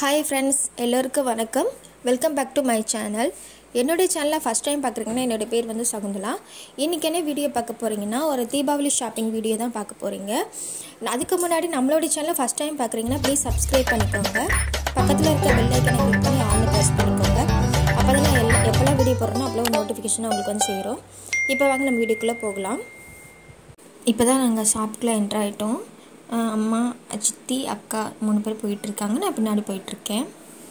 hi friends எல்லோருக்கும் வணக்கம் welcome back to my channel என்னுடைய சேனலை ஃபஸ்ட் டைம் பார்க்குறீங்கன்னா என்னோடய பேர் வந்து சகுந்தலா இன்றைக்கி என்ன வீடியோ பார்க்க போகிறீங்கன்னா ஒரு தீபாவளி ஷாப்பிங் வீடியோ தான் பார்க்க போகிறீங்க அதுக்கு முன்னாடி நம்மளுடைய சேனலை ஃபஸ்ட் டைம் பார்க்குறீங்கன்னா ப்ளீஸ் சப்ஸ்கிரைப் பண்ணிக்கோங்க பக்கத்தில் இருக்க பெல் ஐக்கனை கிளிக் பண்ணி ஆன்ல ப்ரெஸ் பண்ணிக்கோங்க அப்போ தான் நான் எல்லா எப்போல்லாம் வீடியோ போடுறோமோ அவ்வளோ நோட்டிஃபிகேஷன் உங்களுக்கு வந்து சேரும் இப்போ வாங்க நம்ம வீடியோக்குள்ளே போகலாம் இப்போ தான் நாங்கள் ஷாப்புக்குள்ளே என்ட்ரு ஆகிட்டோம் அம்மா சித்தி அக்கா மூணு பேர் போயிட்டுருக்காங்க நான் பின்னாடி போயிட்டுருக்கேன்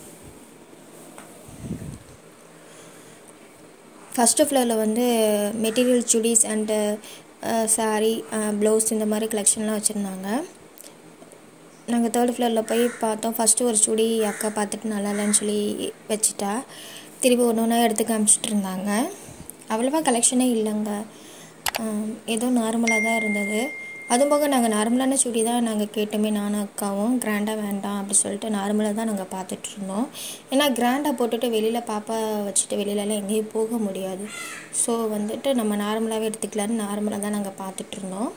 ஃபஸ்ட்டு ஃப்ளோரில் வந்து material chudis and sari blouse இந்த மாதிரி கலெக்ஷன்லாம் வச்சுருந்தாங்க நாங்கள் தேர்ட் ஃப்ளோரில் போய் பார்த்தோம் ஃபஸ்ட்டு ஒரு சுடி அக்கா பார்த்துட்டு நல்லா இல்லைன்னு சொல்லி வச்சுட்டா திருப்பி ஒன்று ஒன்றா எடுத்து காமிச்சிட்டு இருந்தாங்க அவ்வளோவா கலெக்ஷனே இல்லைங்க ஏதோ நார்மலாக தான் இருந்தது அதுவும் போக நாங்கள் நார்மலான சுடி தான் நாங்கள் கேட்டோமே நானும் அக்காவும் கிராண்டாக வேண்டாம் அப்படி சொல்லிட்டு நார்மலாக தான் நாங்கள் பார்த்துட்ருந்தோம் ஏன்னா கிராண்டாக போட்டுட்டு வெளியில் பாப்பா வச்சுட்டு வெளியிலலாம் எங்கேயும் போக முடியாது ஸோ வந்துட்டு நம்ம நார்மலாகவே எடுத்துக்கலான்னு நார்மலாக தான் நாங்கள் பார்த்துட்ருந்தோம்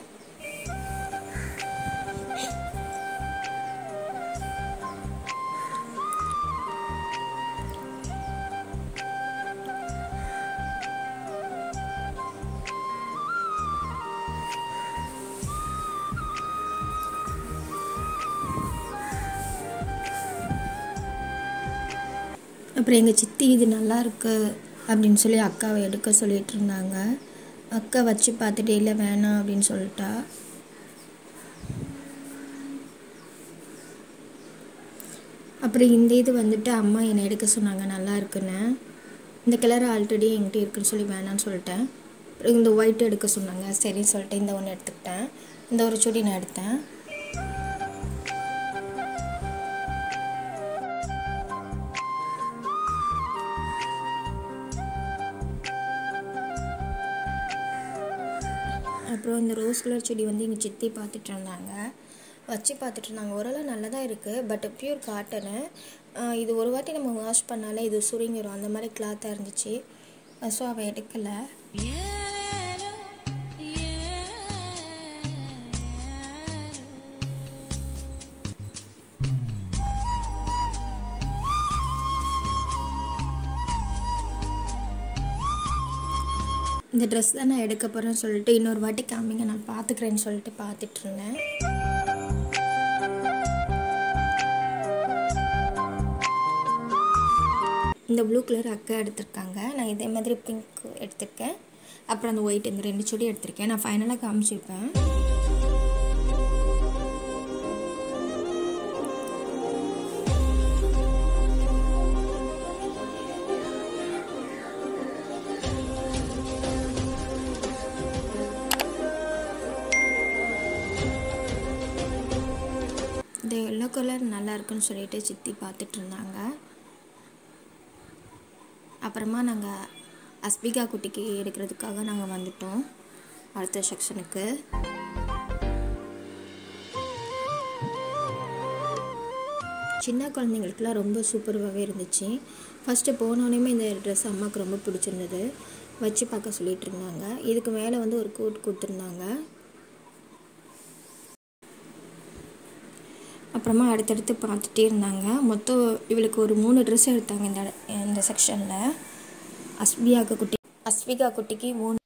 அப்புறம் எங்கள் சித்தி இது நல்லா இருக்கு அப்படின்னு சொல்லி அக்காவை எடுக்க சொல்லிட்டு இருந்தாங்க அக்கா வச்சு பார்த்துட்டு இல்லை வேணாம் அப்படின்னு சொல்லிட்டா அப்புறம் இந்த இது வந்துட்டு அம்மா என்னை எடுக்க சொன்னாங்க நல்லா இருக்குன்னு இந்த கலர் ஆல்ரெடி என்கிட்ட இருக்குன்னு சொல்லி வேணான்னு சொல்லிட்டேன் அப்புறம் இந்த ஒயிட் எடுக்க சொன்னாங்க சரின்னு சொல்லிட்டு இந்த ஒன்று எடுத்துக்கிட்டேன் இந்த ஒரு சுடி நான் எடுத்தேன் அப்புறம் இந்த ரோஸ் கலர் செடி வந்து எங்கள் சித்தி பார்த்துட்டு இருந்தாங்க வச்சு பார்த்துட்டு இருந்தாங்க ஓரளவு நல்லா தான் இருக்குது பட் பியூர் காட்டனு இது ஒரு வாட்டி நம்ம வாஷ் பண்ணாலே இது சுருங்கிரும் அந்த மாதிரி கிளாத்தாக இருந்துச்சு ஸோ அவள் எடுக்கலை இந்த ட்ரெஸ் தான் நான் எடுக்க போகிறேன்னு சொல்லிட்டு இன்னொரு வாட்டி காமிங்க நான் பார்த்துக்கிறேன்னு சொல்லிட்டு பார்த்துட்டு இருந்தேன் இந்த ப்ளூ கலர் அக்கா எடுத்திருக்காங்க நான் இதே மாதிரி பிங்க் எடுத்திருக்கேன் அப்புறம் அந்த ஒயிட் இந்த ரெண்டு சுடி எடுத்திருக்கேன் நான் ஃபைனலாக காமிச்சிருப்பேன் இந்த எல்லோ கலர் நல்லா இருக்குன்னு சொல்லிட்டு சித்தி பார்த்துட்டு இருந்தாங்க அப்புறமா நாங்கள் அஸ்பிகா குட்டிக்கு எடுக்கிறதுக்காக நாங்கள் வந்துட்டோம் அடுத்த செக்ஷனுக்கு சின்ன குழந்தைங்களுக்குலாம் ரொம்ப சூப்பராகவே இருந்துச்சு ஃபஸ்ட்டு போனோடனே இந்த ட்ரெஸ் அம்மாவுக்கு ரொம்ப பிடிச்சிருந்தது வச்சு பார்க்க சொல்லிட்டு இருந்தாங்க இதுக்கு மேலே வந்து ஒரு கோட் கொடுத்துருந்தாங்க அப்புறமா அடுத்தடுத்து பார்த்துட்டே இருந்தாங்க மொத்தம் இவளுக்கு ஒரு மூணு ட்ரெஸ் எடுத்தாங்க இந்த இந்த செக்ஷனில் அஸ்பியாக்கு குட்டி அஸ்விகா குட்டிக்கு மூணு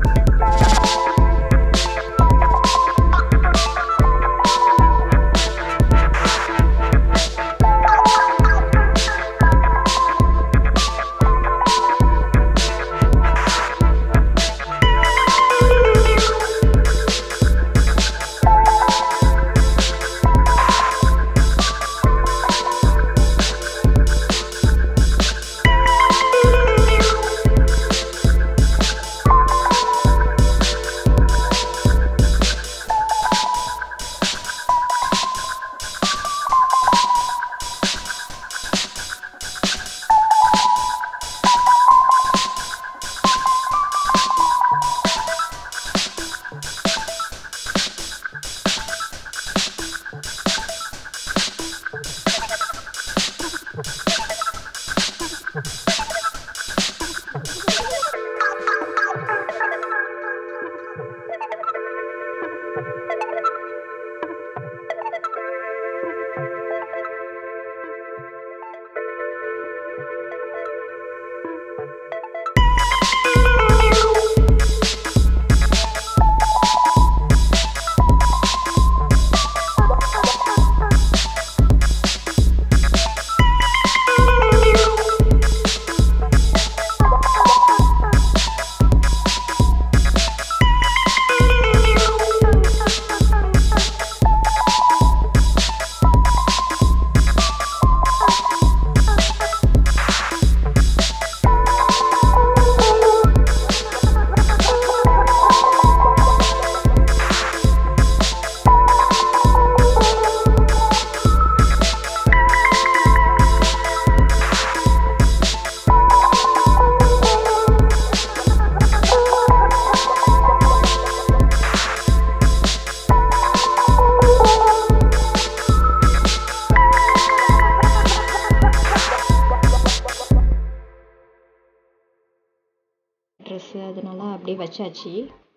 ட்ரெஸ்ஸு அதனால அப்படியே வச்சாச்சு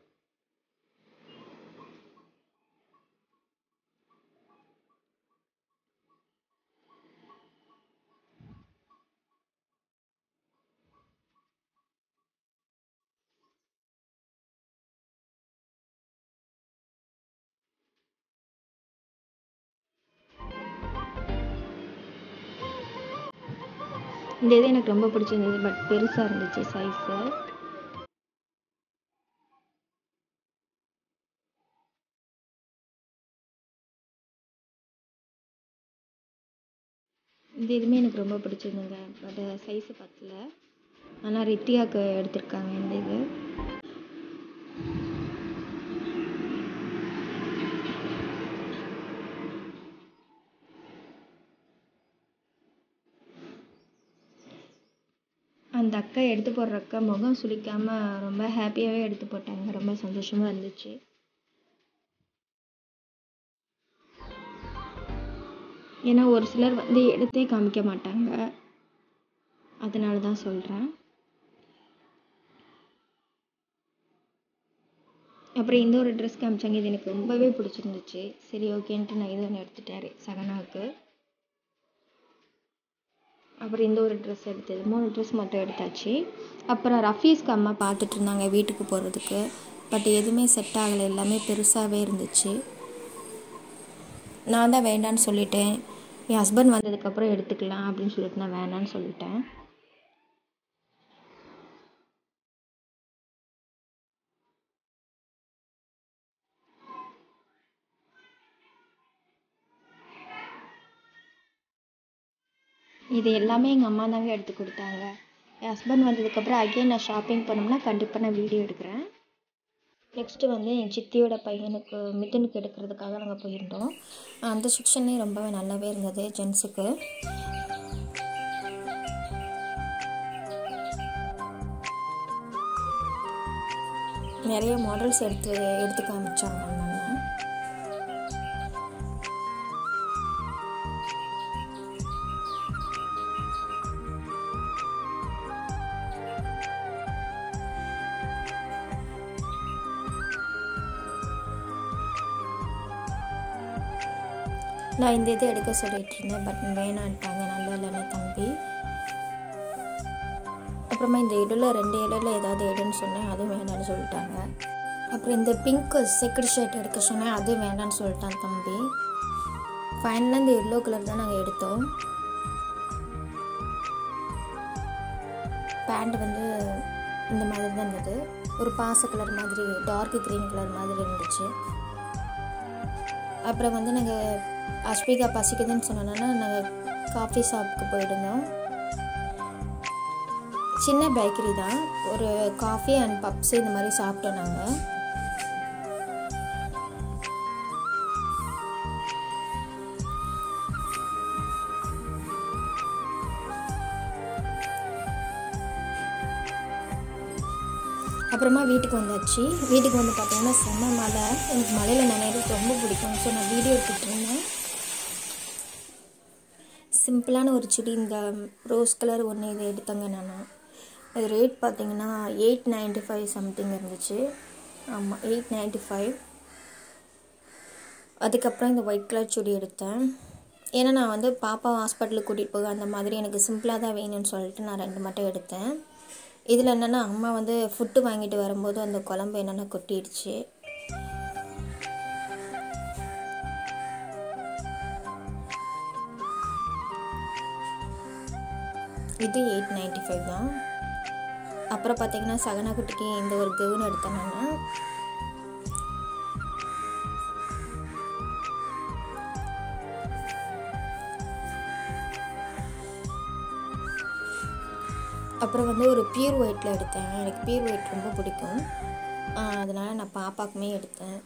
இந்த இது எனக்கு ரொம்ப பிடிச்சிருந்தது பட் பெருசாக இருந்துச்சு சைஸு இந்த இதுவுமே எனக்கு ரொம்ப பிடிச்சிருந்துங்க பட் சைஸு பத்தல ஆனால் ரித்தியாவுக்கு எடுத்திருக்காங்க இந்த இது அந்த அக்கா எடுத்து போடுற அக்கா முகம் சுளிக்காமல் ரொம்ப ஹாப்பியாகவே எடுத்து போட்டாங்க ரொம்ப சந்தோஷமாக இருந்துச்சு ஏன்னா ஒரு சிலர் வந்து எடுத்தே காமிக்க மாட்டாங்க அதனால தான் சொல்கிறேன் அப்புறம் இந்த ஒரு ட்ரெஸ் காமிச்சாங்க இது எனக்கு ரொம்பவே பிடிச்சிருந்துச்சு சரி ஓகேன்ட்டு நான் இது ஒன்று எடுத்துட்டாரு சகனாவுக்கு அப்புறம் இந்த ஒரு ட்ரெஸ் எடுத்தது மூணு ட்ரெஸ் மட்டும் எடுத்தாச்சு அப்புறம் ரஃபீஸ்க்கு அம்மா பார்த்துட்டு இருந்தாங்க வீட்டுக்கு போகிறதுக்கு பட் எதுவுமே செட் ஆகலை எல்லாமே பெருசாகவே இருந்துச்சு நான் தான் வேண்டான்னு சொல்லிட்டேன் என் ஹஸ்பண்ட் வந்ததுக்கப்புறம் எடுத்துக்கலாம் அப்படின்னு சொல்லிட்டு நான் வேணான்னு சொல்லிட்டேன் இது எல்லாமே எங்கள் அம்மா தாங்க எடுத்து கொடுத்தாங்க என் ஹஸ்பண்ட் வந்ததுக்கப்புறம் அகைன் நான் ஷாப்பிங் பண்ணோம்னா கண்டிப்பாக நான் வீடியோ எடுக்கிறேன் நெக்ஸ்ட்டு வந்து என் சித்தியோட பையனுக்கு மிதுனுக்கு எடுக்கிறதுக்காக நாங்கள் போயிருந்தோம் அந்த செக்ஷனே ரொம்பவே நல்லாவே இருந்தது ஜென்ஸுக்கு நிறைய மாடல்ஸ் எடுத்து எடுத்து காமிச்சாங்க அண்ணன் நான் இந்த இது எடுக்க சொல்லிட்டு இருந்தேன் பட் வேணான்ட்டாங்க நல்லா இல்லைன்னு தம்பி அப்புறமா இந்த இடில் ரெண்டு இடையில ஏதாவது எடுன்னு சொன்னேன் அதுவும் வேண்டாம்னு சொல்லிட்டாங்க அப்புறம் இந்த பிங்க் செக்கடு ஷர்ட் எடுக்க சொன்னேன் அதுவும் வேண்டாம்னு சொல்லிட்டான் தம்பி ஃபைனலாக இந்த எல்லோ கலர் தான் நாங்கள் எடுத்தோம் பேண்ட் வந்து இந்த மாதிரி தான் இருந்தது ஒரு பாச கலர் மாதிரி டார்க் க்ரீன் கலர் மாதிரி இருந்துச்சு அப்புறம் வந்து நாங்கள் அஸ்பிகா பசிக்குதுன்னு சொன்னோன்னா நாங்கள் காஃபி ஷாப்புக்கு போயிருந்தோம் சின்ன பேக்கரி தான் ஒரு காஃபி அண்ட் பப்ஸ் இந்த மாதிரி சாப்பிட்டோம் நாங்கள் அப்புறமா வீட்டுக்கு வந்தாச்சு வீட்டுக்கு வந்து பார்த்தீங்கன்னா செம்ம மழை எனக்கு மழையில் நினைறது ரொம்ப பிடிக்கும் ஸோ நான் வீடியோ எடுத்துகிட்டு இருந்தேன் சிம்பிளான ஒரு சுடி இந்த ரோஸ் கலர் ஒன்று இது எடுத்தேங்க நான் அது ரேட் பார்த்தீங்கன்னா எயிட் நைன்ட்டி ஃபைவ் சம்திங் இருந்துச்சு ஆமாம் எயிட் நைன்ட்டி ஃபைவ் அதுக்கப்புறம் இந்த ஒயிட் கலர் சுடி எடுத்தேன் ஏன்னா நான் வந்து பாப்பா ஹாஸ்பிட்டலுக்கு கூட்டிகிட்டு போக அந்த மாதிரி எனக்கு சிம்பிளாக தான் வேணும்னு சொல்லிட்டு நான் ரெண்டு மட்டும் எடுத்தேன் இதில் என்னென்னா அம்மா வந்து ஃபுட்டு வாங்கிட்டு வரும்போது அந்த குழம்பு என்னென்னா கொட்டிடுச்சு இது எயிட் நைன்ட்டி ஃபைவ் தான் அப்புறம் பார்த்தீங்கன்னா சகனா குட்டிக்கு இந்த ஒரு கவுன் எடுத்தேன் நான் அப்புறம் வந்து ஒரு பியூர் ஒயிட்டில் எடுத்தேன் எனக்கு பியூர் ஒயிட் ரொம்ப பிடிக்கும் அதனால் நான் பாப்பாக்குமே எடுத்தேன்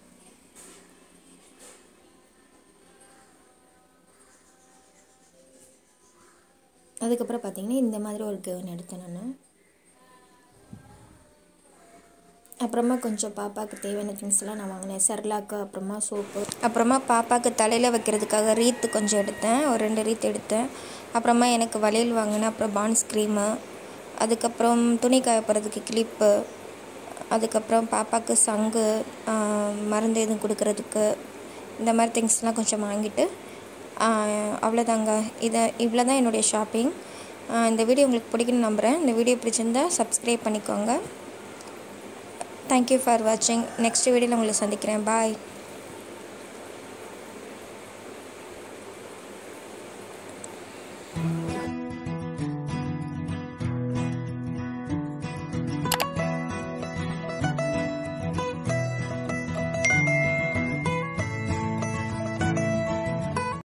அதுக்கப்புறம் பார்த்தீங்கன்னா இந்த மாதிரி ஒரு கவுன் எடுத்தேன் நான் அப்புறமா கொஞ்சம் பாப்பாவுக்கு தேவையான திங்ஸ்லாம் நான் வாங்கினேன் செர்லாக்கு அப்புறமா சோப்பு அப்புறமா பாப்பாவுக்கு தலையில் வைக்கிறதுக்காக ரீத்து கொஞ்சம் எடுத்தேன் ஒரு ரெண்டு ரீத் எடுத்தேன் அப்புறமா எனக்கு வளையல் வாங்கினேன் அப்புறம் பான்ஸ் க்ரீமு அதுக்கப்புறம் துணி காய போகிறதுக்கு கிளிப்பு அதுக்கப்புறம் பாப்பாவுக்கு சங்கு மருந்து எதுவும் கொடுக்கறதுக்கு இந்த மாதிரி திங்ஸ்லாம் கொஞ்சம் வாங்கிட்டு அவ்வளோதாங்க இதை இவ்வளோ தான் என்னுடைய ஷாப்பிங் இந்த வீடியோ உங்களுக்கு பிடிக்குன்னு நம்புகிறேன் இந்த வீடியோ பிடிச்சிருந்தா சப்ஸ்கிரைப் பண்ணிக்கோங்க தேங்க்யூ ஃபார் வாட்சிங் நெக்ஸ்ட் வீடியோவில் உங்களை சந்திக்கிறேன் பாய்